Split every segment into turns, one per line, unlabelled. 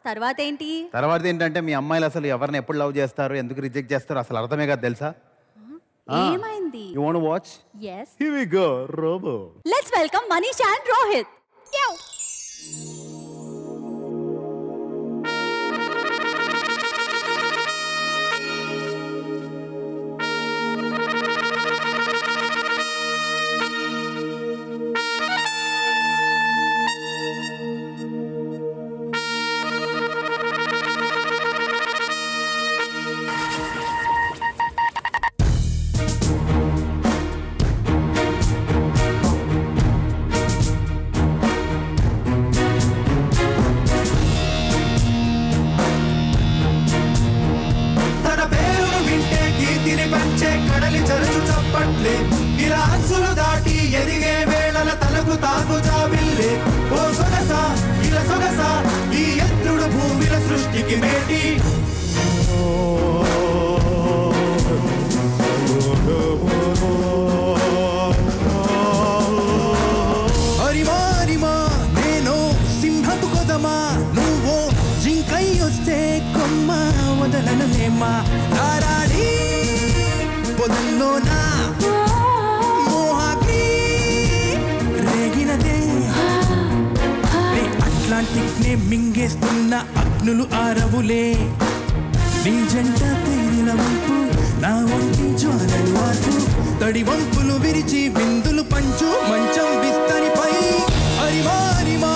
తర్వాత ఏంటి
తర్వాత ఏంటంటే మీ అమ్మాయిలు అసలు ఎవరిని ఎప్పుడు లవ్ చేస్తారు ఎందుకు రిజెక్ట్ చేస్తారు అసలు అర్థమే కాదు తెలుసా
ఏమైంది
you want watch
us
here we go Robo
let's welcome Manish and Rohit Yo.
తన పేరును వింటే కీర్తిని పంచే కడలి చరచు చప్పట్లే ఇలా అంచులు దాటి ఎదిగే వేళల తలకు తాకు జాబిల్లే ఓ సొగస ఇలా సొగస ఈ యత్రుడు భూమిల సృష్టికి మేటి
అరిమా అరిమా నేను సింహపు కొదమా నువ్వు జింకై వస్తే కొమ్మ వదలనులేమా రారాడి పొదల్లోనా మోహాగ్ని రేగినదే రే అట్లాంటిక్ నే మింగేస్తున్న అగ్నులు ఆరవులే నీ జంట తేలిన వంపు నా వంటి జ్వాలలు ఆటు తడి వంపులు విరిచి బిందులు పంచు మంచం విస్తరిపై హరిమా హరిమా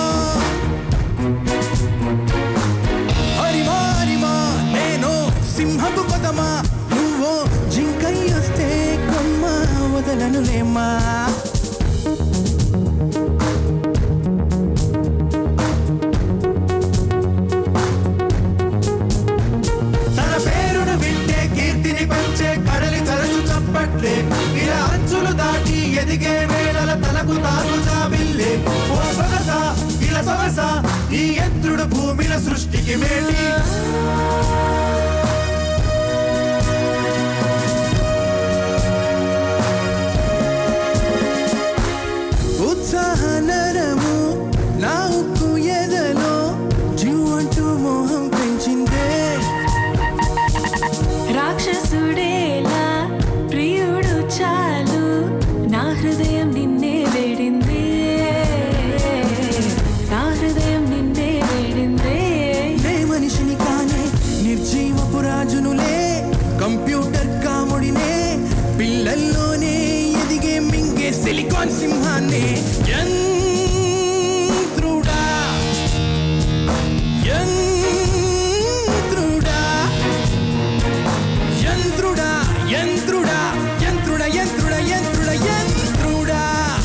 హరిమా హరిమా నేను సింహపు కొదమా నువ్వు జింకై వస్తే కొమ్మ వదలనులేమా
తన పేరును వింటే కీర్తిని పంచే కడలి చరచు చప్పట్లే ఇలా అంచులు దాటి ఎదిగే వేళల తలకు తాకు జాబిల్లే ఓ సొగస ఇలా సొగస ఈ యత్రుడు భూమిల సృష్టికి మేటి
ఉత్సాహ నరము నా ఉక్కు ఎదలో జీవంటూ మోహం పెంచిందే
రాక్షసుడేలా ప్రియుడు చాలు నా హృదయం నిన్నే వేడింది నా హృదయం నిన్నే వేడిందే
నే మనిషిని కానే నిర్జీవపు రాజునులే కంప్యూటర్ కాముడినే పిల్లల్లోనే ఎదిగే మింగే సిలికాన్ సింహాన్ని యంత్రుడా యంత్రుడా యంత్రుడా యంత్రుడా యంత్రుడా యంత్రుడా యంత్రుడా యంత్రుడా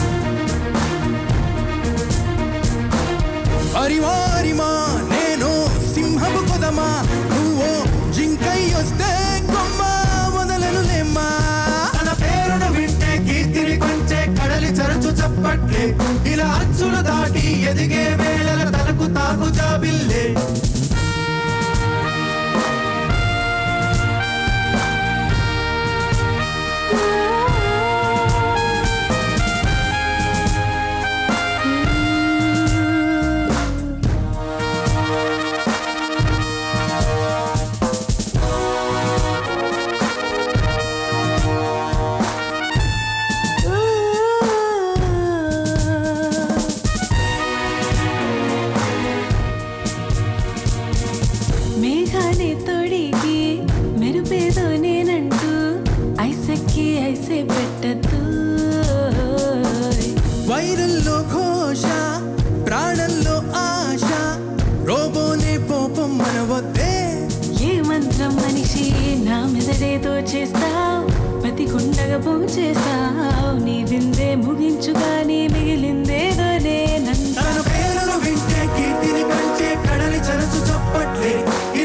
అరిమా అరిమా నేను సింహపు కొదమా నువ్వు జింకై వస్తే కొమ్మ వదలనులేమ్మా
తన పేరును వింటే కీర్తిని పంచే కడలి చరచు చప్పట్లే ఇలా అంచులు దాటి ఎదిగే వేళల తలకు తాకు జాబిల్లే
మేఘాన్ని తొడిగి మెరుపేదో నేనంటూ ఐసెక్కి ఐసే పెట్టద్దు
వైరల్లో ఘోష ప్రాణంలో ఆశ రోబోనే పోపం మనవద్దే
ఏ మంత్రం మనిషి నా మెదడేదో చేస్తావు ప్రతి గుండగా చేస్తావు నీ విందే ముగించుగా నీ మిగిలిందేదో
తన
నేనంటా
పేరును వింటే కీర్తిని కంటే కడలి చరచు చప్పట్లే